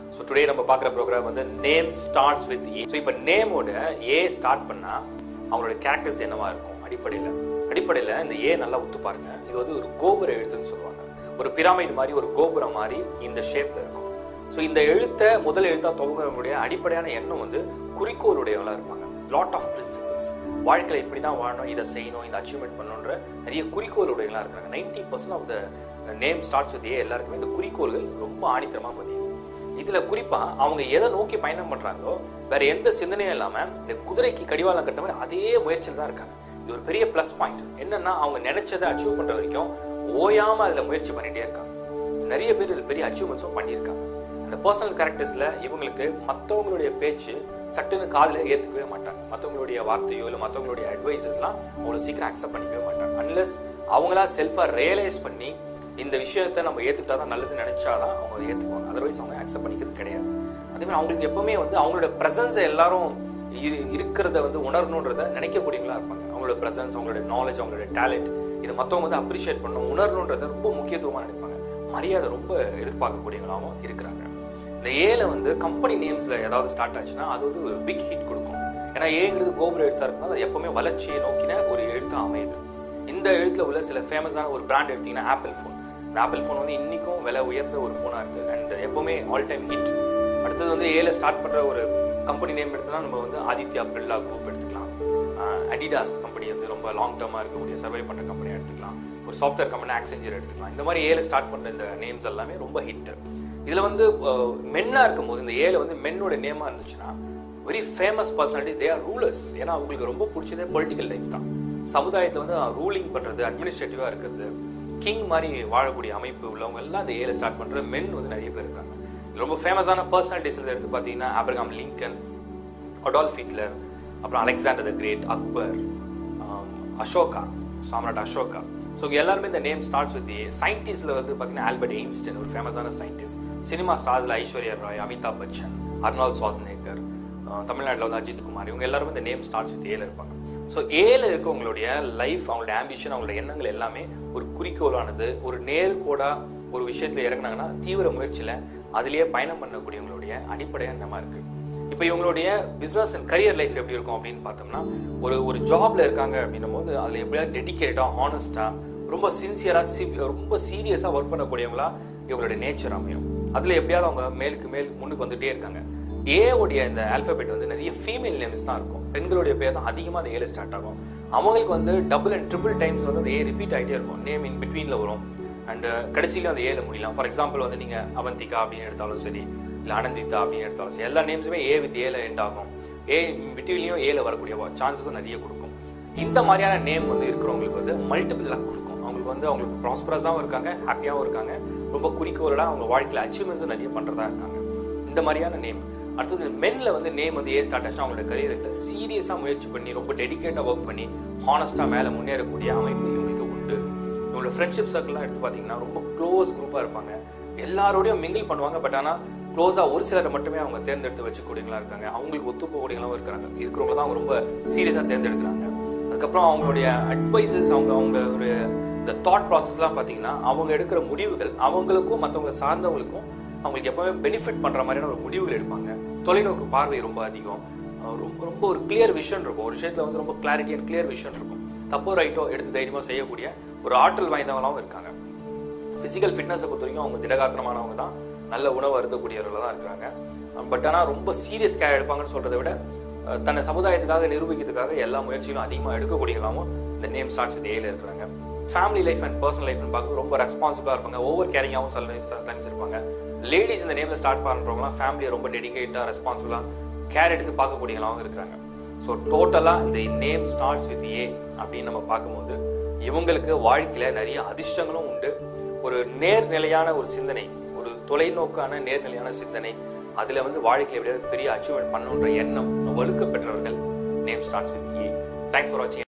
so today நம்ம பார்க்குற program வந்து name starts with A so இப்போ நேமோட ஏ ஸ்டார்ட் பண்ணால் அவங்களோட கேரக்டர்ஸ் என்னவா இருக்கும் அடிப்படையில் அடிப்படையில் இந்த ஏ நல்லா ஒத்து பாருங்க இது வந்து ஒரு கோபுர எழுத்துன்னு சொல்லுவாங்க ஒரு பிரமிட் மாதிரி ஒரு கோபுரம் மாதிரி இந்த ஷேப்ல இருக்கும் ஸோ இந்த எழுத்தை முதல் எழுத்தா துவங்குறவங்களுடைய அடிப்படையான எண்ணம் வந்து குறிக்கோளுடையவங்களா இருப்பாங்க லாட் ஆஃப் பிரின்சிபல்ஸ் வாழ்க்கையில் இப்படி தான் வாழணும் இதை செய்யணும் இதை அச்சீவ்மெண்ட் பண்ணணுன்ற நிறைய குறிக்கோளுடையவங்களா இருக்காங்க ninety percent of the name starts with A எல்லாருக்குமே இந்த குறிக்கோள்கள் ரொம்ப ஆணித்தரமாக பதியும் இதுல குறிப்பா அவங்க எதை நோக்கி பயணம் பண்றாங்களோ வேற எந்த சிந்தனையும் இல்லாம இந்த குதிரைக்கு கடிவாளம் கட்ட மாதிரி அதே முயற்சியில் தான் இருக்காங்க இது ஒரு பெரிய ப்ளஸ் பாயிண்ட் என்னன்னா அவங்க நினைச்சதை அச்சீவ் பண்ற வரைக்கும் ஓயாம அதுல முயற்சி பண்ணிட்டே இருக்காங்க நிறைய பேர் இதுல பெரிய அச்சீவ்மெண்ட்ஸும் பண்ணியிருக்காங்க அந்த பர்சனல் கேரக்டர்ஸ்ல இவங்களுக்கு மற்றவங்களுடைய பேச்சு சட்டுன்னு காதுல ஏத்துக்கவே மாட்டாங்க மற்றவங்களுடைய வார்த்தையோ இல்லை மற்றவங்களுடைய அட்வைசஸ்லாம் அவ்வளோ சீக்கிரம் அக்செப்ட் பண்ணிக்கவே மாட்டாங்க அன்லெஸ் அவங்களா செல்ஃபா ரியலைஸ் பண்ணி இந்த விஷயத்தை நம்ம ஏத்துக்கிட்டா தான் நல்லதுன்னு நினைச்சாதான் அவங்க அதை ஏத்துக்குவாங்க அதர்வைஸ் அவங்க அக்செப்ட் பண்ணிக்கிறது கிடையாது அதே மாதிரி அவங்களுக்கு எப்பவுமே வந்து அவங்களோட ப்ரெசன்ஸை எல்லாரும் இரு இருக்கிறத வந்து உணரணுன்றத நினைக்கக்கூடியவங்களா இருப்பாங்க அவங்களோட ப்ரெசன்ஸ் அவங்களோட நாலேஜ் அவங்களோட டேலண்ட் இதை மற்றவங்க வந்து அப்ரிஷியேட் பண்ணணும் உணரணுன்றத ரொம்ப முக்கியத்துவமாக நினைப்பாங்க மரியாதை ரொம்ப எதிர்பார்க்கக்கூடியவங்களாகவும் இருக்கிறாங்க இந்த ஏல வந்து கம்பெனி நேம்ஸ்ல ஏதாவது ஸ்டார்ட் ஆச்சுன்னா அது வந்து ஒரு பிக் ஹிட் கொடுக்கும் ஏன்னா ஏங்கிறது கோபுர எழுத்தா இருக்கும்போது அது எப்பவுமே வளர்ச்சியை நோக்கின ஒரு எழுத்தா அமையுது இந்த எழுத்துல உள்ள சில ஃபேமஸான ஒரு பிராண்ட் எடுத்தீங்கன்னா ஆப்பிள் ஃபோன் இந்த ஆப்பிள் ஃபோன் வந்து இன்னைக்கும் விலை உயர்ந்த ஒரு ஃபோனாக இருக்குது அண்ட் எப்பவுமே ஆல் டைம் ஹிட் அடுத்தது வந்து ஏல ஸ்டார்ட் பண்ணுற ஒரு கம்பெனி நேம் எடுத்தோம்னா நம்ம வந்து ஆதித்யா பிர்லா குரூப் எடுத்துக்கலாம் அடிடாஸ் கம்பெனி வந்து ரொம்ப லாங் டேர்மாக இருக்கக்கூடிய சர்வை பண்ணுற கம்பெனி எடுத்துக்கலாம் ஒரு சாஃப்ட்வேர் கம்பெனி ஆக்செஞ்சர் எடுத்துக்கலாம் இந்த மாதிரி ஏல ஸ்டார்ட் பண்ணுற இந்த நேம்ஸ் எல்லாமே ரொம்ப ஹிட் இதில் வந்து மென்னாக இருக்கும்போது இந்த ஏல வந்து மென்னோட நேமாக இருந்துச்சுன்னா very famous personality they are rulers ஏன்னா அவங்களுக்கு ரொம்ப பிடிச்சதே பொலிட்டிக்கல் லைஃப் தான் சமுதாயத்தில் வந்து ரூலிங் பண்ணுறது அட்மினிஸ்ட்ரேட்டிவாக இருக்கிறது கிங் மாதிரி வாழக்கூடிய அமைப்பு உள்ளவங்க எல்லாம் அந்த ஏல ஸ்டார்ட் பண்ணுற மென் வந்து நிறைய பேர் இருக்காங்க ரொம்ப ஃபேமஸான பர்சனாலிட்டிஸ் எடுத்து பார்த்தீங்கன்னா ஆப்ரகாம் லிங்கன் அடால்ஃப் ஹிட்லர் அப்புறம் Alexander the great Akbar Ashoka Samrat Ashoka so எல்லாருமே இந்த நேம் ஸ்டார்ட்ஸ் வித் சயின்டிஸ்டில் வந்து பார்த்தீங்கன்னா ஆல்பர்ட் எயின்ஸ்டன் ஒரு ஃபேமஸான சயின்டிஸ்ட் சினிமா ஸ்டார்ஸில் ஐஸ்வர்யா ராய் அமிதாப் பச்சன் அர்னால் சுவாசனேகர் தமிழ்நாட்டில் வந்து அஜித் குமார் இவங்க எல்லாருமே இந்த நேம் ஸ்டார்ட்ஸ் வித் ஏல இருப்பாங்க ஸோ ஏல இருக்கவங்களுடைய லைஃப் அவங்களோட ஆம்பிஷன் அவங்களோட எண்ணங்கள் எல்லாமே ஒரு குறிக்கோளானது ஒரு நேர்கோடா ஒரு விஷயத்துல இறங்குனாங்கன்னா தீவிர முயற்சியில் அதுலேயே பயணம் பண்ணக்கூடியவங்களுடைய அடிப்படையாக என்னமா இருக்கு இப்போ இவங்களுடைய பிஸ்னஸ் அண்ட் கரியர் லைஃப் எப்படி இருக்கும் அப்படின்னு பார்த்தோம்னா ஒரு ஒரு ஜாப்ல இருக்காங்க அப்படின்னும் போது அதில் எப்படியாவது டெடிக்கேட்டாக ஹானஸ்டாக ரொம்ப சின்சியராக ரொம்ப சீரியஸாக ஒர்க் பண்ணக்கூடியவங்களா இவங்களுடைய நேச்சர் அமையும் அதில் எப்படியாவது அவங்க மேலுக்கு மேல் முன்னுக்கு வந்துட்டே இருக்காங்க ஏ உடைய இந்த ஆல்பபெட் வந்து நிறைய ஃபீமேல் நேம்ஸ் தான் இருக்கும் பெண்களுடைய பேர் தான் அதிகமாக அந்த ஏல ஸ்டார்ட் ஆகும் அவங்களுக்கு வந்து டபுள் அண்ட் ட்ரிபிள் டைம்ஸ் வந்து அந்த ஏ ரிப்பீட் ஆகிட்டே இருக்கும் நேம் இன் பிட்வீனில் வரும் அண்ட் கடைசியில அந்த ஏல முடியலாம் ஃபார் எக்ஸாம்பிள் வந்து நீங்கள் அவந்திகா அப்படின்னு எடுத்தாலும் சரி இல்லை அனந்திதா அப்படின்னு எடுத்தாலும் சரி எல்லா நேம்ஸுமே ஏ வித் ஏல எண்ட் ஆகும் ஏ பிட்வீன்லையும் ஏல வரக்கூடிய சான்சஸும் நிறைய கொடுக்கும் இந்த மாதிரியான நேம் வந்து இருக்கிறவங்களுக்கு வந்து மல்டிபிள் லக் கொடுக்கும் அவங்களுக்கு வந்து அவங்களுக்கு ப்ராஸ்பரஸாகவும் இருக்காங்க ஹாப்பியாகவும் இருக்காங்க ரொம்ப குறிக்கோளோட அவங்க வாழ்க்கையில் அச்சீவ்மெண்ட்ஸும் நிறைய பண்ணுறதா இருக்காங்க இந்த மாதிரியான நேம் அடுத்தது மென்ல வந்து நேம் வந்து ஏ ஸ்டார்ட் ஆச்சுன்னா அவங்களோட கரியருக்கு சீரியஸாக முயற்சி பண்ணி ரொம்ப டெடிக்கேட்டாக ஒர்க் பண்ணி ஹானஸ்டாக மேலே முன்னேறக்கூடிய அமைப்பு இவங்களுக்கு உண்டு இவங்களோட ஃப்ரெண்ட்ஷிப் சர்க்கிள்லாம் எடுத்து பார்த்தீங்கன்னா ரொம்ப க்ளோஸ் குரூப்பாக இருப்பாங்க எல்லாரோடையும் மிங்கிள் பண்ணுவாங்க பட் ஆனால் க்ளோஸாக ஒரு சிலரை மட்டுமே அவங்க தேர்ந்தெடுத்து வச்சுக்கூடியவங்களா இருக்காங்க அவங்களுக்கு ஒத்து போகக்கூடியவங்களும் இருக்கிறாங்க இருக்கிறவங்க தான் அவங்க ரொம்ப சீரியஸாக தேர்ந்தெடுக்கிறாங்க அதுக்கப்புறம் அவங்களுடைய அட்வைசஸ் அவங்க அவங்க ஒரு இந்த தாட் ப்ராசஸ்லாம் பார்த்தீங்கன்னா அவங்க எடுக்கிற முடிவுகள் அவங்களுக்கும் மற்றவங்க சார்ந்தவங்களுக்கும் அவங்களுக்கு எப்பவுமே பெனிஃபிட் பண்ணுற மாதிரியான ஒரு முடிவுகள் எடுப்பாங்க தொலைநோக்கு பார்வை ரொம்ப அதிகம் ரொம்ப ரொம்ப ஒரு கிளியர் விஷன் இருக்கும் ஒரு விஷயத்தில் வந்து ரொம்ப கிளாரிட்டி அண்ட் கிளியர் விஷன் இருக்கும் தப்போ ரைட்டோ எடுத்து தைரியமாக செய்யக்கூடிய ஒரு ஆற்றல் வாய்ந்தவங்களாகவும் இருக்காங்க ஃபிசிக்கல் ஃபிட்னஸை பொறுத்த வரைக்கும் அவங்க திடகாத்திரமானவங்க தான் நல்ல உணவு அருந்தக்கூடியவர்கள் தான் இருக்காங்க பட் ஆனால் ரொம்ப சீரியஸ் கேர் எடுப்பாங்கன்னு சொல்கிறத விட தன்னை சமுதாயத்துக்காக நிரூபிக்கிறதுக்காக எல்லா முயற்சிகளும் அதிகமாக எடுக்கக்கூடியவங்களாகவும் இந்த நேம் ஸ்டார்ட்ஸ் வித் ஏல இருக்கிறாங்க ஃபேமிலி லைஃப் அண்ட் பர்சனல் லைஃப்னு பார்க்கும்போது ரொம்ப ரெஸ்பான்சிபிளாக இருப்பாங்க ஓவர் கேரிங்காகவும் சில டைம்ஸ் டைம்ஸ் இருப்பாங்க லேடிஸ் இந்த நேமில் ஸ்டார்ட் பண்ணுறவங்களாம் ஃபேமிலியை ரொம்ப டெடிக்கேட்டாக ரெஸ்பான்சிபிளாக கேர் எடுத்து பார்க்கக்கூடியவங்களாகவும் இருக்கிறாங்க ஸோ டோட்டலாக இந்த நேம் ஸ்டார்ட்ஸ் வித் ஏ அப்படின்னு நம்ம பார்க்கும்போது இவங்களுக்கு வாழ்க்கையில் நிறைய அதிர்ஷ்டங்களும் உண்டு ஒரு நேர்நிலையான ஒரு சிந்தனை ஒரு தொலைநோக்கான நேர்நிலையான சிந்தனை அதில் வந்து வாழ்க்கையில் எப்படியாவது பெரிய அச்சீவ்மெண்ட் பண்ணணுன்ற எண்ணம் வலுக்க பெற்றவர்கள் name starts with A thanks for வாட்சிங்